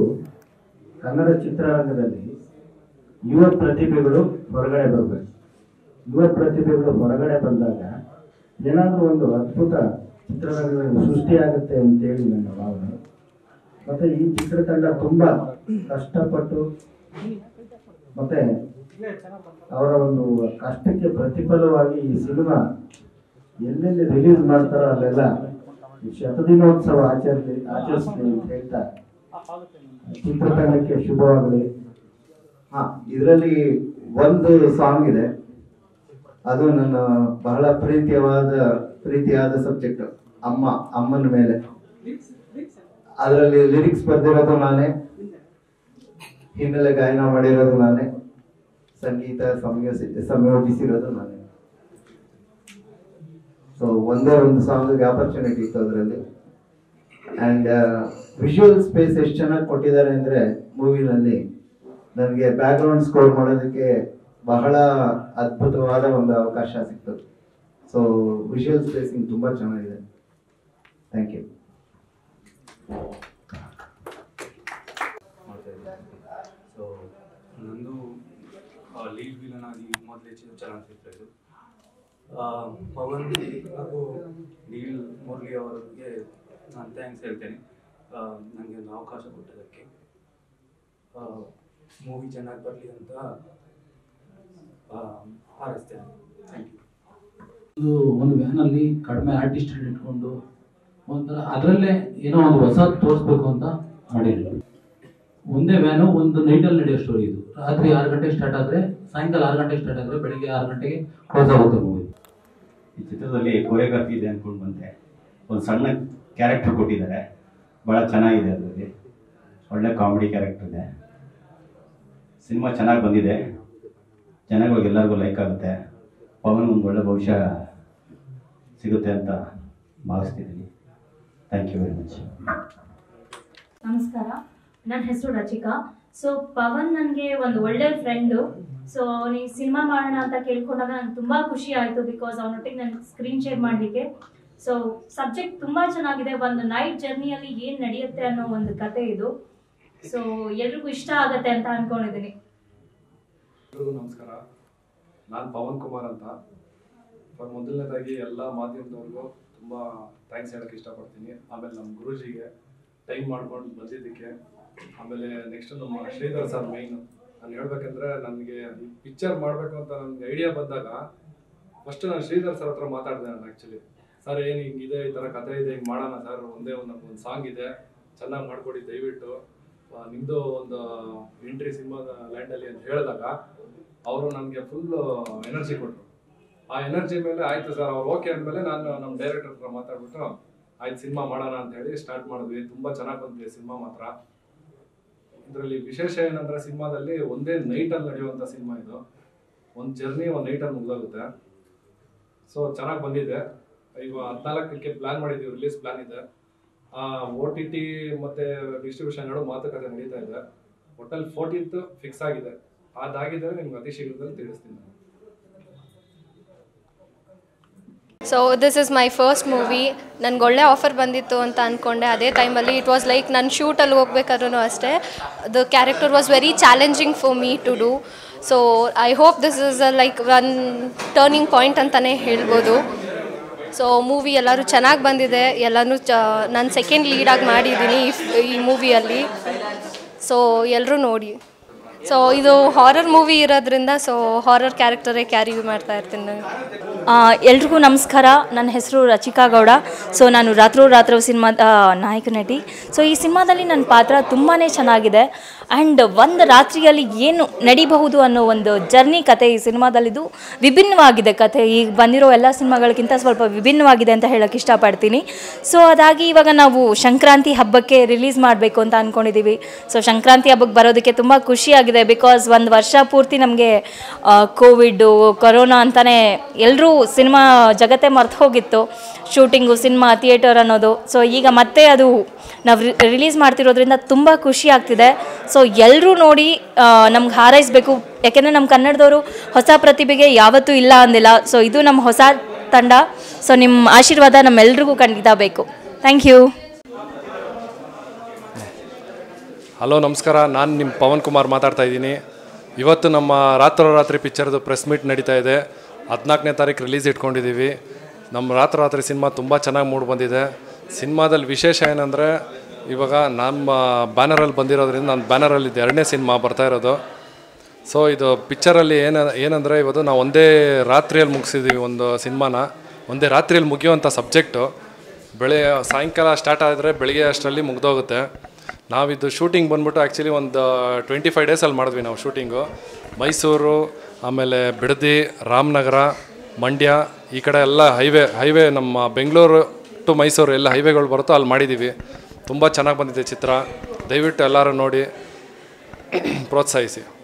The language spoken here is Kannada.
ಕನ್ನಡ ಚಿತ್ರರಂಗದಲ್ಲಿ ಯುವ ಪ್ರತಿಭೆಗಳು ಹೊರಗಡೆ ಬರಬೇಕು ಯುವ ಪ್ರತಿಭೆಗಳು ಹೊರಗಡೆ ಬಂದಾಗ ಏನಾದರೂ ಒಂದು ಅದ್ಭುತ ಚಿತ್ರರಂಗದಲ್ಲಿ ಸೃಷ್ಟಿಯಾಗುತ್ತೆ ಅಂತೇಳಿ ನನ್ನ ಭಾವನೆ ಮತ್ತೆ ಈ ಚಿತ್ರತಂಡ ತುಂಬಾ ಕಷ್ಟಪಟ್ಟು ಮತ್ತೆ ಅವರ ಒಂದು ಕಷ್ಟಕ್ಕೆ ಪ್ರತಿಫಲವಾಗಿ ಈ ಸಿನಿಮಾ ಎಲ್ಲೆಲ್ಲಿ ರಿಲೀಸ್ ಮಾಡ್ತಾರೋ ಅಲ್ಲೆಲ್ಲ ಈ ಶತದಿನೋತ್ಸವ ಆಚರಿಸಿ ಆಚರಿಸ್ಲಿ ಅಂತ ಹೇಳ್ತಾ ಚಿತ್ರತಂಡಕ್ಕೆ ಶುಭವಾಗಲಿ ಹಾ ಇದರಲ್ಲಿ ಒಂದು ಸಾಂಗ್ ಇದೆ ಅದು ನನ್ನ ಬಹಳ ಪ್ರೀತಿಯವಾದ ಪ್ರೀತಿಯಾದ ಸಬ್ಜೆಕ್ಟ್ ಅಮ್ಮ ಅಮ್ಮನ ಮೇಲೆ ಅದರಲ್ಲಿ ಲಿರಿಕ್ಸ್ ಬರ್ದಿರೋದು ನಾನೇ ಹಿನ್ನೆಲೆ ಗಾಯನ ಮಾಡಿರೋದು ನಾನೇ ಸಂಗೀತ ಸಂಯೋಜಿ ಸಂಯೋಜಿಸಿರೋದು ನಾನೇ ಸೊ ಒಂದೇ ಒಂದು ಸಾಂಗ್ಗೆ ಆಪರ್ಚುನಿಟಿ ಇತ್ತು ಅದರಲ್ಲಿ ಅಂಡ್ ವಿಜುವಲ್ ಸ್ಪೇಸ್ ಎಷ್ಟು ಚೆನ್ನಾಗಿ ಕೊಟ್ಟಿದ್ದಾರೆ ಅಂದ್ರೆ ಮೂವಿನಲ್ಲಿ ನನಗೆ ಬ್ಯಾಕ್ ಗ್ರೌಂಡ್ ಸ್ಕೋರ್ ಮಾಡೋದಕ್ಕೆ ಬಹಳ ಅದ್ಭುತವಾದ ಒಂದು ಅವಕಾಶ ಸಿಕ್ತು ಸೊ ವಿಜುವಲ್ ಸ್ಪೇಸಿಂಗ್ ತುಂಬಾ ಚೆನ್ನಾಗಿದೆ ಥ್ಯಾಂಕ್ ಯು ಮಾಡ್ತಾ ಇದ್ದೀನಿ ಸೊ ನಂದು ಲೀಡ್ ವಿಲನ್ ಆಗಿ ಮೊದಲೇ ಚಲನಚಿತ್ರ ಇದು ಆ, ಪವನ್ ಹಾಗೂ ನೀಲ್ ಮುರಳಿ ಅವರಿಗೆ ನಾನು ಥ್ಯಾಂಕ್ಸ್ ಹೇಳ್ತೇನೆ ನನಗೆ ಒಂದು ಅವಕಾಶ ಕೊಟ್ಟದಕ್ಕೆ ಮೂವಿ ಚೆನ್ನಾಗಿ ಬರಲಿ ಅಂತ ಆ, ಹಾರೈಸ್ತೇನೆ ಥ್ಯಾಂಕ್ ಯು ಇದು ಒಂದು ವ್ಯಾನಲ್ಲಿ ಕಡಿಮೆ ಆರ್ಟಿಸ್ಟ್ ಇಟ್ಕೊಂಡು ಒಂಥರ ಅದರಲ್ಲೇ ಏನೋ ಒಂದು ಹೊಸ ತೋರಿಸ್ಬೇಕು ಅಂತ ಮಾಡಿದ್ರು ಒಂದೇ ವ್ಯಾನು ಒಂದು ನೈಟಲ್ಲಿ ನಡೆಯೋ ಸ್ಟೋರಿ ಇದು ರಾತ್ರಿ ಆರು ಗಂಟೆಗೆ ಸ್ಟಾರ್ಟ್ ಆದರೆ ಸಾಯಂಕಾಲ ಆರು ಗಂಟೆಗೆ ಸ್ಟಾರ್ಟ್ ಆದರೆ ಬೆಳಿಗ್ಗೆ ಆರು ಗಂಟೆಗೆ ಕ್ಲೋಸ್ ಆಗುತ್ತೆ ಮೂವಿ ಈ ಚಿತ್ರದಲ್ಲಿ ಕೊರಿಯೋಗ್ರಫಿ ಇದೆ ಅಂದ್ಕೊಂಡು ಬಂದೆ ಒಂದು ಸಣ್ಣ ಕ್ಯಾರೆಕ್ಟರ್ ಕೊಟ್ಟಿದ್ದಾರೆ ಭಾಳ ಚೆನ್ನಾಗಿದೆ ಅದರಲ್ಲಿ ಒಳ್ಳೆ ಕಾಮಿಡಿ ಕ್ಯಾರೆಕ್ಟರ್ ಇದೆ ಸಿನಿಮಾ ಚೆನ್ನಾಗಿ ಬಂದಿದೆ ಜನಗಳಿಗೆ ಎಲ್ಲರಿಗೂ ಲೈಕ್ ಆಗುತ್ತೆ ಪವನ್ ಒಂದು ಒಳ್ಳೆ ಭವಿಷ್ಯ ಸಿಗುತ್ತೆ ಅಂತ ಭಾವಿಸ್ತಿದ್ದೀನಿ ಥ್ಯಾಂಕ್ ಯು ವೆರಿ ಮಚ್ ನಮಸ್ಕಾರ ನನ್ನ ಹೆಸರು ರಚಿಕಾ ಸೊ ಪವನ್ ನನಗೆ ಒಂದು ಒಳ್ಳೆ ಫ್ರೆಂಡು ಸೊ ನೀವು ಸಿನಿಮಾ ಮಾಡೋಣ ಅಂತ ಕೇಳ್ಕೊಂಡಾಗ ನಂಗೆ ತುಂಬ ಖುಷಿ ಆಯಿತು ಬಿಕಾಸ್ ಅವನೊಟ್ಟಿಗೆ ನನಗೆ ಸ್ಕ್ರೀನ್ ಶೇರ್ ಮಾಡಲಿಕ್ಕೆ ಸೊ ಸಬ್ಜೆಕ್ಟ್ ತುಂಬ ಚೆನ್ನಾಗಿದೆ ಒಂದು ನೈಟ್ ಜರ್ನಿಯಲ್ಲಿ ಏನು ನಡೆಯುತ್ತೆ ಅನ್ನೋ ಒಂದು ಕತೆ ಇದು ಸೊ ಎಲ್ರಿಗೂ ಇಷ್ಟ ಆಗತ್ತೆ ಅಂತ ಅನ್ಕೊಂಡಿದ್ದೀನಿ ಎಲ್ರಿಗೂ ನಮಸ್ಕಾರ ನಾನು ಪವನ್ ಕುಮಾರ್ ಅಂತ ಫಾರ್ ಮೊದಲನೇದಾಗಿ ಎಲ್ಲ ಮಾಧ್ಯಮದವ್ರಿಗೂ ತುಂಬ ಥ್ಯಾಂಕ್ಸ್ ಹೇಳಕ್ಕೆ ಇಷ್ಟಪಡ್ತೀನಿ ಆಮೇಲೆ ನಮ್ಮ ಗುರೂಜಿಗೆ ಟೈಮ್ ಮಾಡ್ಕೊಂಡು ಬಂದಿದ್ದಕ್ಕೆ ಆಮೇಲೆ ನೆಕ್ಸ್ಟ್ ನಮ್ಮ ಶ್ರೀಧರ್ ಸರ್ ಮೈನ್ ನಾನು ಹೇಳ್ಬೇಕಂದ್ರೆ ನನಗೆ ಈ ಪಿಕ್ಚರ್ ಮಾಡಬೇಕು ಅಂತ ನನಗೆ ಐಡಿಯಾ ಬಂದಾಗ ಫಸ್ಟ್ ನಾನು ಶ್ರೀಧರ್ ಸರ್ ಹತ್ರ ಮಾತಾಡಿದೆ ನಾನು ಆ್ಯಕ್ಚುಲಿ ಸರ್ ಏನು ಹಿಂಗಿದೆ ಈ ಥರ ಕತೆ ಇದೆ ಹಿಂಗೆ ಮಾಡೋಣ ಸರ್ ಒಂದೇ ಒಂದು ಒಂದು ಸಾಂಗ್ ಇದೆ ಚೆನ್ನಾಗಿ ಮಾಡ್ಕೊಡಿ ದಯವಿಟ್ಟು ಆ, ನಿಮ್ಮದು ಒಂದು ಎಂಟ್ರಿ ಸಿನಿಮಾದ ಲ್ಯಾಂಡಲ್ಲಿ ಅಂತ ಹೇಳಿದಾಗ ಅವರು ನನಗೆ ಫುಲ್ ಎನರ್ಜಿ ಕೊಟ್ಟರು ಆ ಎನರ್ಜಿ ಮೇಲೆ ಆಯ್ತು ಸರ್ ಅವ್ರು ಓಕೆ ಅಂದಮೇಲೆ ನಾನು ನಮ್ಮ ಡೈರೆಕ್ಟರ್ ಹತ್ರ ಮಾತಾಡ್ಬಿಟ್ಟು ಆಯ್ತು ಸಿನಿಮಾ ಮಾಡೋಣ ಅಂತ ಹೇಳಿ ಸ್ಟಾರ್ಟ್ ಮಾಡಿದ್ವಿ ತುಂಬ ಚೆನ್ನಾಗಿ ಬಂದಿದೆ ಸಿನಿಮಾ ಮಾತ್ರ ಇದರಲ್ಲಿ ವಿಶೇಷ ಏನಂದ್ರೆ ಸಿನಿಮಾದಲ್ಲಿ ಒಂದೇ ನೈಟಲ್ಲಿ ನಡೆಯುವಂಥ ಸಿನಿಮಾ ಇದು ಒಂದು ಜರ್ನಿ ಒಂದು ನೈಟಲ್ಲಿ ಮುಗ್ದೋಗುತ್ತೆ ಸೊ ಚೆನ್ನಾಗಿ ಬಂದಿದೆ ಈಗ ಹದಿನಾಲ್ಕಕ್ಕೆ ಪ್ಲಾನ್ ಮಾಡಿದ್ದೀವಿ ರಿಲೀಸ್ ಪ್ಲಾನ್ ಇದೆ ಓ ಟಿ ಟಿ ಮತ್ತೆ ಡಿಸ್ಟ್ರಿಬ್ಯೂಷನ್ ಎರಡು ಮಾತುಕತೆ ನಡೀತಾ ಇದೆ ಒಟ್ಟಲ್ಲಿ ಫೋರ್ಟೀನ್ತ್ ಫಿಕ್ಸ್ ಆಗಿದೆ ಅದಾಗಿದ್ರೆ ನಿಮ್ಗೆ ಅತಿ ಶೀಘ್ರದಲ್ಲಿ ತಿಳಿಸ್ತೀನಿ ನಾನು so this is my first movie ನನಗೆ ಒಳ್ಳೆ ಆಫರ್ ಬಂದಿತ್ತು ಅಂತ ಅಂದ್ಕೊಂಡೆ ಅದೇ ಟೈಮಲ್ಲಿ ಇಟ್ ವಾಸ್ ಲೈಕ್ ನನ್ನ ಶೂಟಲ್ಲಿ ಹೋಗ್ಬೇಕಾದ್ರೂ ಅಷ್ಟೇ the character was very challenging for me to do so I hope this is a like one turning point ಅಂತಲೇ ಹೇಳ್ಬೋದು ಸೊ ಮೂವಿ ಎಲ್ಲರೂ ಚೆನ್ನಾಗಿ ಬಂದಿದೆ ಎಲ್ಲನೂ ಚ ನಾನು ಸೆಕೆಂಡ್ ಲೀಡಾಗಿ ಮಾಡಿದ್ದೀನಿ ಈ ಫ್- ಈ ಮೂವಿಯಲ್ಲಿ ಸೊ ಎಲ್ಲರೂ ನೋಡಿ ಸೊ ಇದು ಹಾರರ್ ಮೂವಿ ಇರೋದ್ರಿಂದ ಸೊ ಹಾರರ್ ಕ್ಯಾರೆಕ್ಟರೇ ಕ್ಯಾರಿ ಮಾಡ್ತಾ ಇರ್ತೀನಿ ನಾನು ಆ, ಎಲ್ರಿಗೂ ನಮಸ್ಕಾರ ನನ್ನ ಹೆಸರು ರಚಿಕಾ ಗೌಡ ಸೊ ನಾನು ರಾತ್ರೋ ರಾತ್ರೋ ಸಿನಿಮಾದ ನಾಯಕ ನಟಿ ಸೊ ಈ ಸಿನಿಮಾದಲ್ಲಿ ನನ್ನ ಪಾತ್ರ ತುಂಬಾ ಚೆನ್ನಾಗಿದೆ ಆ್ಯಂಡ್ ಒಂದು ರಾತ್ರಿಯಲ್ಲಿ ಏನು ನಡಿಬಹುದು ಅನ್ನೋ ಒಂದು ಜರ್ನಿ ಕತೆ ಈ ಸಿನಿಮಾದಲ್ಲಿದ್ದು ವಿಭಿನ್ನವಾಗಿದೆ ಕತೆ ಈಗ ಬಂದಿರೋ ಎಲ್ಲ ಸಿನಿಮಾಗಳಿಗಿಂತ ಸ್ವಲ್ಪ ವಿಭಿನ್ನವಾಗಿದೆ ಅಂತ ಹೇಳೋಕ್ಕೆ ಇಷ್ಟಪಡ್ತೀನಿ ಸೊ ಅದಾಗಿ ಇವಾಗ ನಾವು ಸಂಕ್ರಾಂತಿ ಹಬ್ಬಕ್ಕೆ ರಿಲೀಸ್ ಮಾಡಬೇಕು ಅಂತ ಅಂದ್ಕೊಂಡಿದ್ದೀವಿ ಸೊ ಸಂಕ್ರಾಂತಿ ಹಬ್ಬಕ್ಕೆ ಬರೋದಕ್ಕೆ ತುಂಬ ಖುಷಿಯಾಗಿದೆ ಬಿಕಾಸ್ ಒಂದು ವರ್ಷ ಪೂರ್ತಿ ನಮಗೆ ಕೋವಿಡ್ಡು ಕೊರೋನಾ ಅಂತಲೇ ಎಲ್ಲರೂ ಸಿನಿಮಾ ಜಗತ್ತೇ ಮರ್ತು ಹೋಗಿತ್ತು ಶೂಟಿಂಗು ಸಿನಿಮಾ ಥಿಯೇಟರ್ ಅನ್ನೋದು ಸೊ ಈಗ ಮತ್ತೆ ಅದು ನಾವು ರಿಲೀಸ್ ಮಾಡ್ತಿರೋದ್ರಿಂದ ತುಂಬ ಖುಷಿ ಆಗ್ತಿದೆ ಸೊ ಎಲ್ಲರೂ ನೋಡಿ ನಮ್ಗೆ ಹಾರೈಸಬೇಕು ಯಾಕೆಂದರೆ ನಮ್ಮ ಕನ್ನಡದವರು ಹೊಸ ಪ್ರತಿಭೆಗೆ ಯಾವತ್ತೂ ಇಲ್ಲ ಅಂದಿಲ್ಲ ಸೊ ಇದು ನಮ್ಮ ಹೊಸ ತಂಡ ಸೊ ನಿಮ್ಮ ಆಶೀರ್ವಾದ ನಮ್ಮೆಲ್ರಿಗೂ ಖಂಡಿತ ಬೇಕು ಥ್ಯಾಂಕ್ ಯು ಹಲೋ ನಮಸ್ಕಾರ ನಾನು ನಿಮ್ಮ ಪವನ್ ಕುಮಾರ್ ಮಾತಾಡ್ತಾ ಇದ್ದೀನಿ ಇವತ್ತು ನಮ್ಮ ರಾತ್ರೋರಾತ್ರಿ ಪಿಕ್ಚರ್ದು ಪ್ರೆಸ್ ಮೀಟ್ ನಡೀತಾ ಇದೆ ಹದಿನಾಲ್ಕನೇ ತಾರೀಕು ರಿಲೀಸ್ ಇಟ್ಕೊಂಡಿದ್ದೀವಿ ನಮ್ಮ ರಾತ್ರೋರಾತ್ರಿ ಸಿನಿಮಾ ತುಂಬ ಚೆನ್ನಾಗಿ ಮೂಡಿ ಬಂದಿದೆ ಸಿನಿಮಾದಲ್ಲಿ ವಿಶೇಷ ಏನಂದರೆ ಇವಾಗ ನಮ್ಮ ಬ್ಯಾನರಲ್ಲಿ ಬಂದಿರೋದ್ರಿಂದ ನನ್ನ ಬ್ಯಾನರಲ್ಲಿ ಇದು ಎರಡನೇ ಸಿನಿಮಾ ಬರ್ತಾ ಇರೋದು ಸೊ ಇದು ಪಿಕ್ಚರಲ್ಲಿ ಏನ ಏನಂದರೆ ಇವತ್ತು ನಾವು ಒಂದೇ ರಾತ್ರಿಯಲ್ಲಿ ಮುಗಿಸಿದ್ದೀವಿ ಒಂದು ಸಿನಿಮಾನ ಒಂದೇ ರಾತ್ರಿಯಲ್ಲಿ ಮುಗಿಯುವಂಥ ಸಬ್ಜೆಕ್ಟು ಬೆಳೆ ಸಾಯಂಕಾಲ ಸ್ಟಾರ್ಟ್ ಆದರೆ ಬೆಳಿಗ್ಗೆ ಅಷ್ಟರಲ್ಲಿ ಮುಗ್ದೋಗುತ್ತೆ ನಾವಿದು ಶೂಟಿಂಗ್ ಬಂದ್ಬಿಟ್ಟು ಆ್ಯಕ್ಚುಲಿ ಒಂದು ಟ್ವೆಂಟಿ ಫೈವ್ ಡೇಸಲ್ಲಿ ಮಾಡಿದ್ವಿ ನಾವು ಶೂಟಿಂಗು ಮೈಸೂರು ಆಮೇಲೆ ಬಿಡದಿ ರಾಮನಗರ ಮಂಡ್ಯ ಈ ಕಡೆ ಎಲ್ಲ ಹೈವೇ ಹೈವೇ ನಮ್ಮ ಬೆಂಗಳೂರು ಟು ಮೈಸೂರು ಎಲ್ಲ ಹೈವೇಗಳು ಬರುತ್ತೋ ಅಲ್ಲಿ ಮಾಡಿದ್ದೀವಿ ತುಂಬ ಚೆನ್ನಾಗಿ ಬಂದಿದೆ ಚಿತ್ರ ದಯವಿಟ್ಟು ಎಲ್ಲರೂ ನೋಡಿ ಪ್ರೋತ್ಸಾಹಿಸಿ